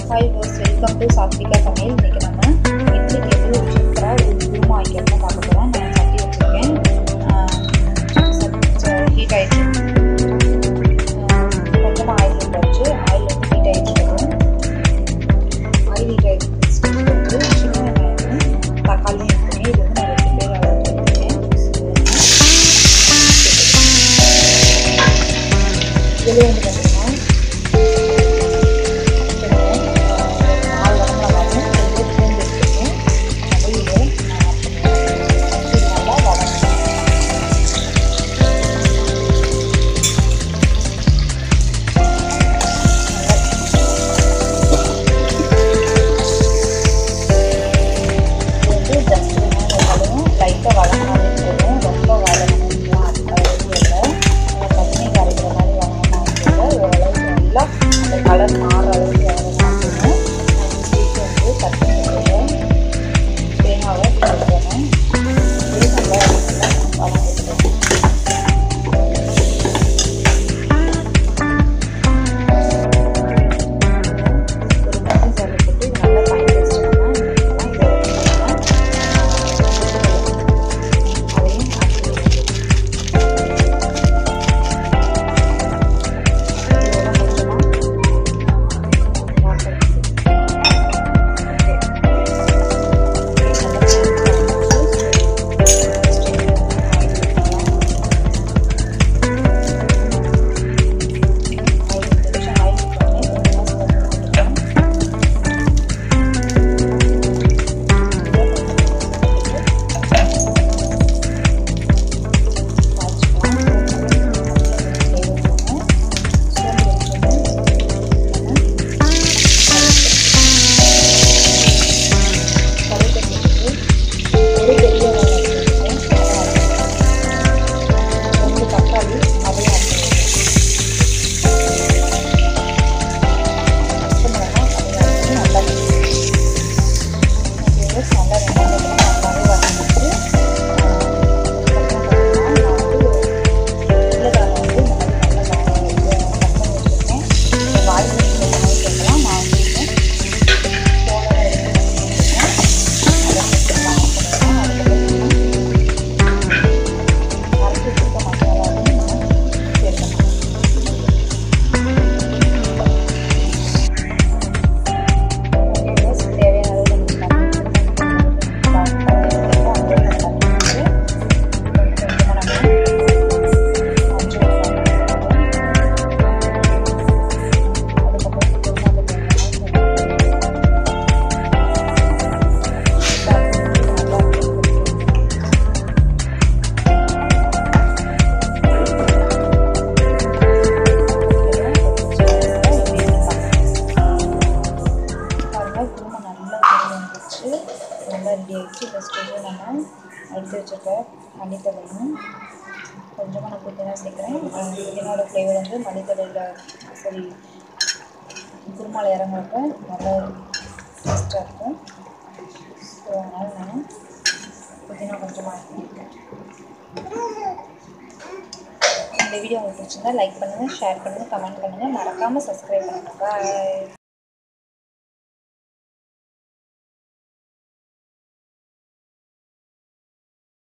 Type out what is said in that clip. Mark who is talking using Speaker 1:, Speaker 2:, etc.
Speaker 1: hi ரோஸ் welcome to Sathvika சமையல் இன்னைக்கு நம்ம இட்லிக்கு எப்படி ஒரு சூப்பராக ஒரு குருமா வைக்கிறதுன்னு பார்க்க போகிறோம் நான் சட்டி வச்சுருக்கேன் ஹீட் ஆகிடுச்சு கொஞ்சமாக ஆயில் விட்டாச்சு ஆயில் வந்து ஹீட் ஆகிடுச்சு ஆயில் ஹீட் ஆகிடுச்சு வந்து சின்ன வெங்காயம் தக்காளி எடுத்துக்கேன் இது வந்து நான் ரெண்டு பேர் அளவு எடுத்துக்கேன் இதில் வந்து பார்த்தீங்கன்னா லைட்டாக வதங்கினாலே போதும் ரொம்ப வதங்கணும் அந்த அளவுக்கு இல்லை சட்னி கரைக்கிற மாதிரி வதங்கினா ஓரளவுக்கு நல்லா அந்த கலர் மாற அளவுக்கு வதங்கினாக்கணும் ஸ்வீட் வந்து சட்னி போடுறேன் தேங்காவை போடுறேன் இது நல்லா நல்லா வதங்கிடுறேன் ஒரு மிக்ஸி ஜாரில் போட்டு இது நல்லா ஃபைன் பேஸ்ட் பண்ணலாம் அதையும் ஆட் பண்ணிடுறேன் தக்காளி அதையும் ஆட் பண்ணிடுறேன் பச்சை மிளகாய் அதையும் ஆட் பண்ணி நல்லா ஓகே நல்லா வெங்காயம் நல்லாவே வதங்கிட்டு அதுக்கப்புறம் பார்த்தீங்கன்னா நான் வந்து உருளைக்கிழங்கு வந்து இந்த மாதிரி நல்லா கட் பண்ணி வச்சுருக்கேன் வாயில் வைக்கலாம் நான் வந்து சோளம் எடுத்து வச்சுருக்கேன் அதை சேர்த்துக்கலாம் அதுக்கப்புறம் அரைச்சி வச்சுருக்க மசாலாவையும் நம்ம சேர்த்துக்கலாம் தேவையான அளவு பாருங்கள் குருமா நல்லா கொதி வந்துருச்சு நல்லா ரெடி ஆகிடுச்சு இந்த ஸ்டேஜில் நம்ம எடுத்து வச்சுருக்க மல்லித்தலையும் கொஞ்சமாக நான் புதினா சேர்க்குறேன் புதினாவோட ஃப்ளேவர் வந்து மல்லித்தலையில் சரி குருமாவில் இறங்குறப்ப நல்லா டேஸ்ட்டாக இருக்கும் ஸோ அதனால் நான் புதினா கொஞ்சமாக ஆட் பண்ணியிருக்கேன் இந்த வீடியோ உங்களுக்கு பிடிச்சிருந்தா லைக் பண்ணுங்கள் ஷேர் பண்ணுங்கள் கமெண்ட் பண்ணுங்கள் மறக்காமல் சப்ஸ்கிரைப் பண்ணுங்கள் பாய்